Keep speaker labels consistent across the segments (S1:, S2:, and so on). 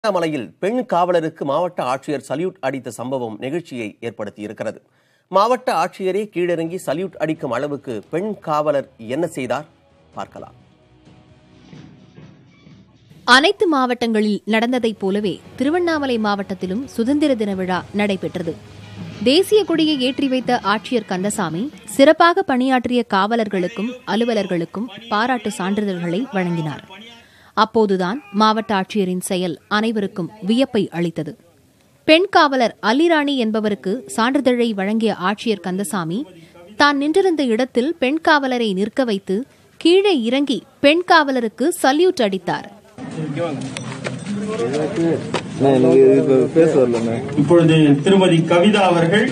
S1: திருவண்ணாமலையில் பெண் காவலருக்கு மாவட்ட ஆட்சியர் சல்யூட் அடித்த சம்பவம் நெகிழ்ச்சியை ஏற்படுத்தியிருக்கிறது மாவட்ட ஆட்சியரே கீழிறங்கி சல்யூட் அடிக்கும் அளவுக்கு பெண் காவலர் என்ன செய்தார் பார்க்கலாம்
S2: அனைத்து மாவட்டங்களில் நடந்ததைப் போலவே திருவண்ணாமலை மாவட்டத்திலும் சுதந்திர தின விழா நடைபெற்றது தேசிய கொடியை ஏற்றி வைத்த ஆட்சியர் கந்தசாமி சிறப்பாக பணியாற்றிய காவலர்களுக்கும் அலுவலர்களுக்கும் பாராட்டு சான்றிதழ்களை வழங்கினார் அப்போதுதான் மாவட்ட ஆட்சியரின் செயல் அனைவருக்கும் வியப்பை அளித்தது பெண் காவலர் அல்லிராணி என்பவருக்கு சான்றிதழை வழங்கிய ஆட்சியர் கந்தசாமி தான் நின்றிருந்த இடத்தில் பெண் காவலரை நிற்க வைத்து கீழே இறங்கி பெண் காவலருக்கு சல்யூட் அடித்தார்
S3: அண்ணா, எனக்கு இப்ப பேச வரலண்ணே
S4: இப்பொழுது திருமதி கவிதா அவர்கள்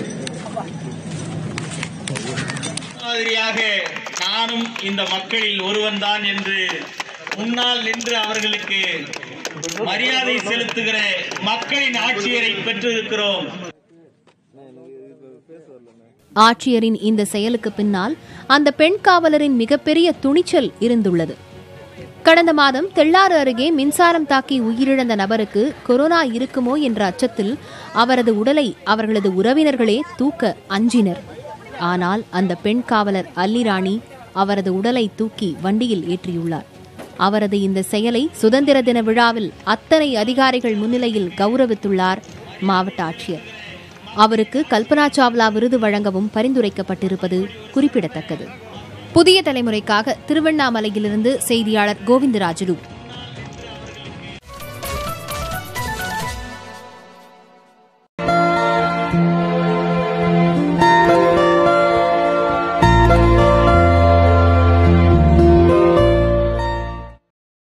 S4: மாதிரியாக நானும் இந்த மக்களில் ஒருவன்தான் என்று முன்னால் நின்று அவர்களுக்கு மரியாதை செலுத்துகிற மக்களின் ஆட்சியரை பெற்றிருக்கிறோம்
S2: ஆட்சியரின் இந்த செயலுக்கு பின்னால் அந்த பெண் காவலரின் மிகப்பெரிய துணிச்சல் இருந்துள்ளது கடந்த மாதம் தெள்ளாறு அருகே மின்சாரம் தாக்கி உயிரிழந்த நபருக்கு கொரோனா இருக்குமோ என்ற அச்சத்தில் அவரது உடலை அவர்களது உறவினர்களே தூக்க அஞ்சினர் ஆனால் அந்த பெண் காவலர் அல்லிராணி அவரது உடலை தூக்கி வண்டியில் ஏற்றியுள்ளார் அவரது இந்த செயலை சுதந்திர தின விழாவில் அத்தனை அதிகாரிகள் முன்னிலையில் கௌரவித்துள்ளார் மாவட்ட ஆட்சியர் அவருக்கு கல்பனா சாவ்லா விருது வழங்கவும் பரிந்துரைக்கப்பட்டிருப்பது குறிப்பிடத்தக்கது புதிய தலைமுறைக்காக திருவண்ணாமலையிலிருந்து செய்தியாளர் கோவிந்தராஜுலு